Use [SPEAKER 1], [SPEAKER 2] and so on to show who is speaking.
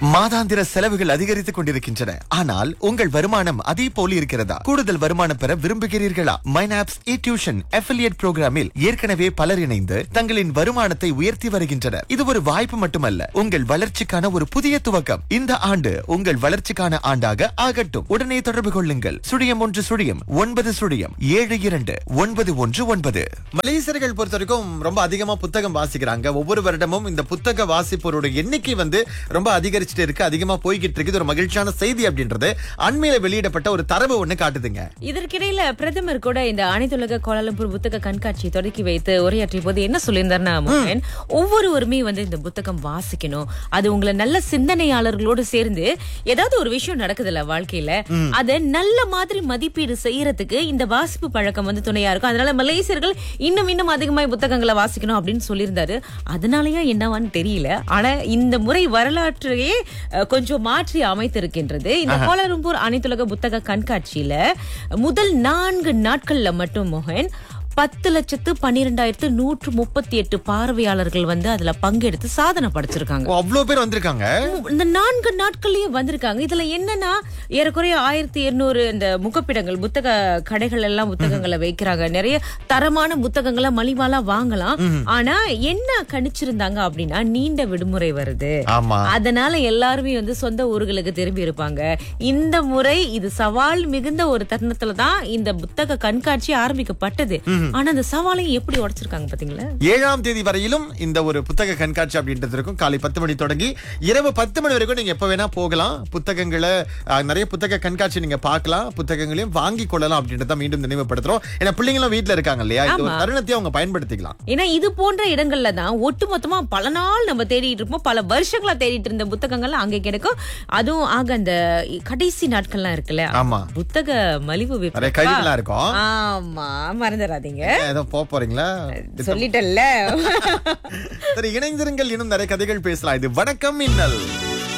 [SPEAKER 1] மாதாந்திர செலவுகள் அதிகரித்துக் கொண்டிருக்கின்றன ஆனால் உங்கள் வருமானம் அதே போல இருக்கிறதா கூடுதல் வருமானம் பெற விரும்புகிறீர்களா மைனாப்ஸ் இ டியூஷன் அஃபிலியேட் புரோகிராமில் ஏற்கனவே பலர் இணைந்து தங்களின் வருமானத்தை உயர்த்தி வருகின்றனர் இது ஒரு வாய்ப்பு மட்டுமல்ல உங்கள் வளர்ச்சிக்கான ஒரு புதிய துவக்கம் இந்த ஆண்டு உங்கள் வளர்ச்சிக்கான ஆண்டாக ஆகட்டும் உடனே தொடர்பு கொள்ளுங்கள் சுழியம் ஒன்று சுழியம் ஒன்பது சுழியம் ஏழு இரண்டு ஒன்பது ஒன்று ஒன்பது மலேசியர்கள் பொறுத்த வரைக்கும் ரொம்ப அதிகமா புத்தகம் வாசிக்கிறாங்க ஒவ்வொரு வருடமும் இந்த புத்தக வாசிப்போரோட எண்ணிக்கை வந்து ரொம்ப அதிகரிச்சுட்டு இருக்கு அதிகமா போய்கிட்டு இருக்கு இது ஒரு மகிழ்ச்சியான செய்தி அப்படின்றது அண்மையில வெளியிடப்பட்ட ஒரு தரவு ஒண்ணு காட்டுதுங்க
[SPEAKER 2] இதற்கிடையில பிரதமர் கூட இந்த அனைத்துலக கோலாலம்பூர் புத்தக கண்காட்சி தொடக்கி வைத்து உரையாற்றிய போது என்ன சொல்லியிருந்தாருன்னா மோகன் ஒவ்வொருவருமே வந்து இந்த புத்தகம் வாசிக்கணும் அது உங்களை நல்ல சிந்தனையாளர்களோடு சேர்ந்து ஏதாவது ஒரு விஷயம் நடக்குதுல்ல வாழ்க்கையில அத நல்ல மாதிரி மதிப்பீடு செய்யறதுக்கு இந்த வாசிப்பு பழக்கம் வந்து துணையா இருக்கும் அதனால மலேசியர்கள் இன்னும் இன்னும் அதிகமாக புத்தகங்களை வாசிக்கணும் அப்படின்னு சொல்லியிருந்தாரு அதனாலயா என்னவான்னு தெரியல ஆனா இந்த முறை வரலாற்றையே அஹ், கொஞ்சம் மாற்றி அமைத்திருக்கின்றது இந்த கோலாலம்பூர் அனைத்துலக புத்தக கண்காட்சியில முதல் நான்கு நாட்கள்ல மட்டும் மோகன் பத்து லட்சத்து பன்னிரெண்டாயிரத்து நூற்று முப்பத்தி எட்டு பார்வையாளர்கள் வந்து அதுல பங்கெடுத்து சாதனை படைச்சிருக்காங்க
[SPEAKER 1] ஓ, அவ்வளவு பேர் வந்திருக்காங்க
[SPEAKER 2] இந்த நான்கு நாட்கள்லயே வந்திருக்காங்க இதுல என்னன்னா ஏறக்குறைய ஆயிரத்தி இருநூறு இந்த முகப்பிடங்கள் புத்தக கடைகள் எல்லாம் புத்தகங்களை வைக்கிறாங்க நிறைய தரமான புத்தகங்களை மலிவாலா வாங்கலாம் ஆனா என்ன கணிச்சிருந்தாங்க அப்படின்னா நீண்ட விடுமுறை வருது
[SPEAKER 1] ஆமா
[SPEAKER 2] அதனால எல்லாருமே வந்து சொந்த ஊர்களுக்கு திரும்பி இருப்பாங்க இந்த முறை இது சவால் மிகுந்த ஒரு தருணத்துல தான் இந்த புத்தக கண்காட்சி ஆரம்பிக்கப்பட்டது ஆனா அந்த சவாலையும் எப்படி உடைச்சிருக்காங்க பாத்தீங்களா
[SPEAKER 1] ஏழாம் தேதி வரையிலும் இந்த ஒரு புத்தக கண்காட்சி அப்படின்றது இருக்கும் காலை பத்து மணி தொடங்கி இரவு பத்து மணி வரைக்கும் நீங்க எப்ப வேணா போகலாம் புத்தகங்களை அஹ், நிறைய புத்தக கண்காட்சி நீங்க பார்க்கலாம் புத்தகங்களையும் வாங்கி கொள்ளலாம் அப்படின்றத மீண்டும் நினைவுபடுத்துறோம் ஏன்னா பிள்ளைங்களும் வீட்ல இருக்காங்க இல்லையா இந்த ஒரு தருணத்தையும் அவங்க பயன்படுத்திக்கலாம்
[SPEAKER 2] ஏன்னா இது போன்ற இடங்கள்ல தான் ஒட்டுமொத்தமா பல நாள் நம்ம தேடிட்டு இருப்போம் பல வருஷங்களா தேடிட்டு இருந்த புத்தகங்கள்லாம் அங்க கிடைக்கும் அதுவும் ஆக அந்த கடைசி நாட்கள்லாம் இருக்குல்ல
[SPEAKER 1] ஆமா
[SPEAKER 2] புத்தக மலிவு
[SPEAKER 1] நிறைய
[SPEAKER 2] விற்பனை
[SPEAKER 1] கழிவுலாம் இருக்கும்
[SPEAKER 2] ஆமா மறந்துடாதீங்க
[SPEAKER 1] ஏதோ போக போறீங்களா
[SPEAKER 2] சொல்லிட்டல்ல
[SPEAKER 1] சரி இணைந்திருங்கள் இன்னும் நிறைய கதைகள் பேசலாம் இது வணக்கம் மின்னல்